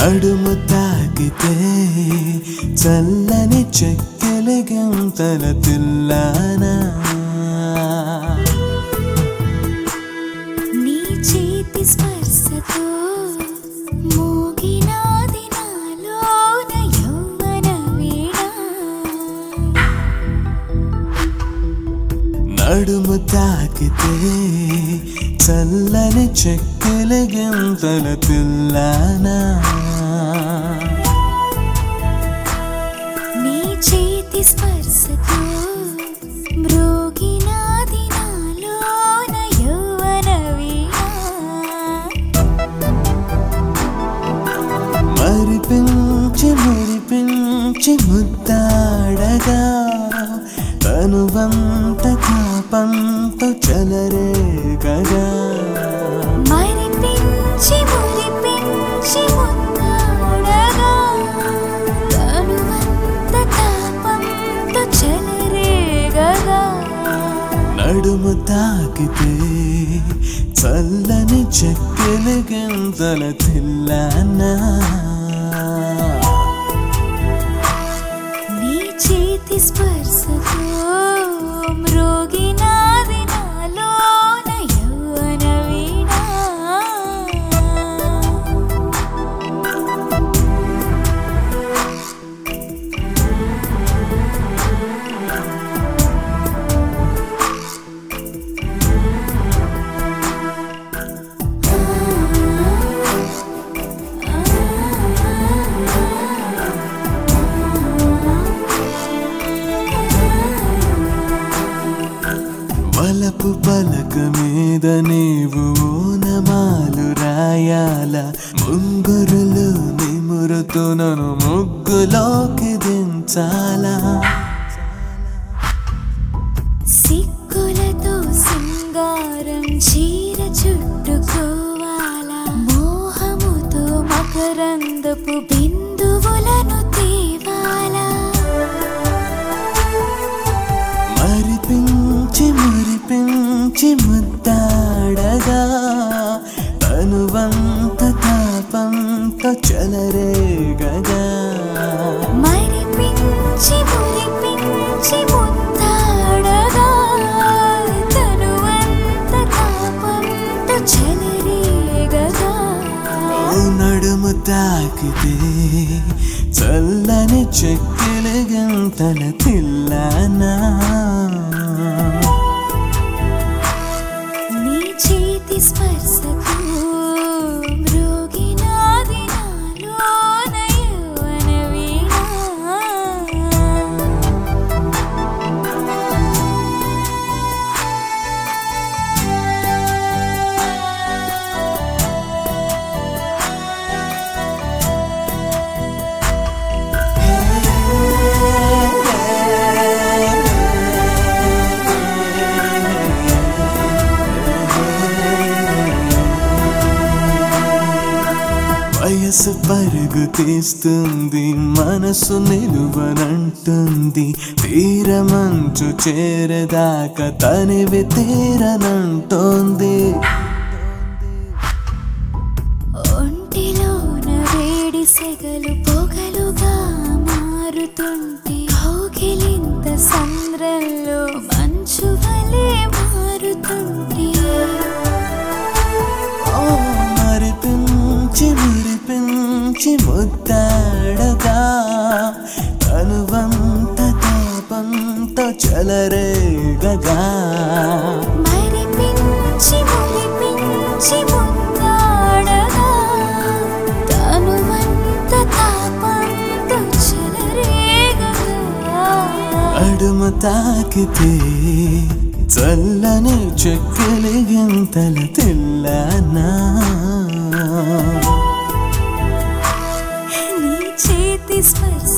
నడుము తాకితే చల్లని చెక్కెలి గంతల తిల్లానా నీ చేతి స్పర్శతో మోగినాది నాలోన యౌవన వీణ నడుము తాకితే చల్లని చెక్కెలి గంతల తిల్లానా నీ చేతి స్పర్శతో మ్రోగినాది నాలోన యౌవన వీణ మరిపించి మురిపించి ముద్దాడగా తనువంత తాపంతో చెలరేగగా మరిపించి మురిపించి మున్నాడగా తనువంత తాపంతో చెలరేగగా నడుము తాకితే చల్లని చెక్కెలి గంతల తిల్లానా నీ చేతి స్పర్శతో మ్రోగినాది నాలోన యౌవన వీణ వలపు పలక మీద నీవు ఓనమాలు రాయాల ముంగురులు నిమురుతూ నన్ను ముగ్గులోకి దించాలా సిక్కులతో సింగారం చీర చుట్టుకోవాలా మోహముతో మకరందపు బిందువులను తేవాలా మరిపించి మురిపించి ముద్దాడగా తనువంత తాపంతో చెలరేగగా మరిపించి మురిపించి ముద్దాడగా తనువంత తాపంతో చెలరేగగా ఓ నడుము తాకితే చల్లని చెక్కిలి గంతల తిల్లానా నీ చేతి స్పర్శతో మ్రోగినాది నాలోన యౌవన వీణ వయసు పరుగు తీస్తుంది మనసు నిలువనంటుంది తీరమంచు చేరదాకా తనివి తీరనంటోంది ఒంటిలోన వేడి సెగలు పొగలుగా మారుతుంటే కౌగిలింత సంద్రంలో మంచు వలె మారుతుంటే ఓ మరిపించి మురిపించి ముద్దాడగా తనువంత తాపంతో చెలరేగగా మరిపించి మురిపించి ముద్దాడగా తనువంత తాపంతో చెలరేగగా అడుము తాకితే చల్లని చెక్కిలి గింతల తిల్లానా నీ చేతి స్పర్శ